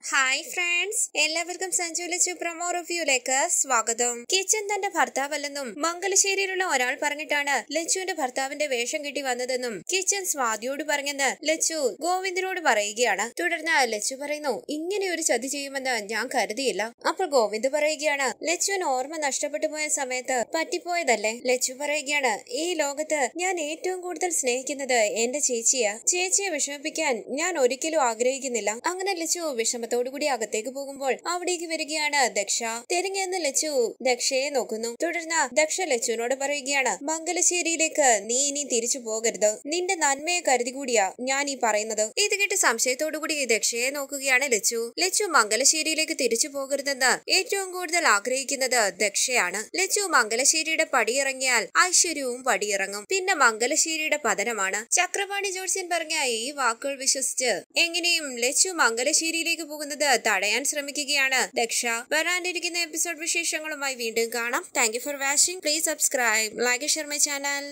hi friends എല്ലാവർക്കും Sanju Lachu promo റിവ്യൂലേക്ക് സ്വാഗതം kitchen തന്റെ ഭർത്താവല്ലെന്നും മംഗലശ്ശേരിയിലുള്ള ഒരാൾ പറഞ്ഞിട്ടാണ് ലച്ചുവിന്റെ ഭർത്താവിന്റെ വേഷം കിട്ടി വന്നതെന്നും കിച്ചൻ സ്വാതിയോട് പറഞ്ഞെന്ന് ലച്ചു ഗോവിന്ദനോട് പറയുകയാണ് തുടർന്ന് ലച്ചു പറയുന്നു ഇങ്ങനെ ഒരു ചതി ചെയ്യുമെന്ന് ഞാൻ കരുതിയില്ല അപ്പോൾ ഗോവിന്ദ് പറയുകയാണ് ലച്ചുവിന് ഓർമ്മ നഷ്ടപ്പെട്ടു പോയ സമയത്ത് പറ്റിപ്പോയതല്ലേ ലച്ചു പറയുകയാണ് ഈ ലോകത്ത് ഞാൻ ഏറ്റവും കൂടുതൽ സ്നേഹിക്കുന്നത് എന്റെ ചേച്ചിയാ ചേച്ചിയെ വിഷമിപ്പിക്കാൻ ഞാൻ ഒരിക്കലും ആഗ്രഹിക്കുന്നില്ല അങ്ങനെ ലച്ചു വിഷമത്തോടുകൂടി അകത്തേക്ക് പോകുമ്പോൾ അവിടേക്ക് വരികയാണ് ദക്ഷ തിരിഞ്ഞെന്ന് ലച്ചു ദക്ഷയെ നോക്കുന്നു തുടർന്ന് ദക്ഷ ലച്ചുവിനോട് പറയുകയാണ് മംഗലശ്ശേരിയിലേക്ക് നീ ഇനി തിരിച്ചു പോകരുത് നിന്റെ നന്മയെ കരുതി കൂടിയാ ഞാൻ ഈ പറയുന്നത് ഇത് കേട്ട് സംശയത്തോടുകൂടി ദക്ഷയെ നോക്കുകയാണ് ലച്ചു ലച്ചു മംഗലശ്ശേരിയിലേക്ക് തിരിച്ചു പോകരുതെന്ന് ഏറ്റവും കൂടുതൽ ആഗ്രഹിക്കുന്നത് ദക്ഷയാണ് ലച്ചു മംഗലശ്ശേരിയുടെ പടിയിറങ്ങിയാൽ ഐശ്വര്യവും പടിയിറങ്ങും പിന്നെ മംഗലശ്ശേരിയുടെ പതനമാണ് ചക്രപാണി ജോത്സ്യൻ പറഞ്ഞ ഈ വാക്കുകൾ വിശ്വസിച്ച് എങ്ങനെയും ലച്ചു മംഗലശ്ശേരിയിലേക്ക് പോകുന്നത് തടയാൻ ശ്രമിക്കുകയാണ് ദക്ഷ വരാനിരിക്കുന്ന എപ്പിസോഡ് വിശേഷങ്ങളുമായി വീണ്ടും കാണാം thank you for watching please subscribe like share my channel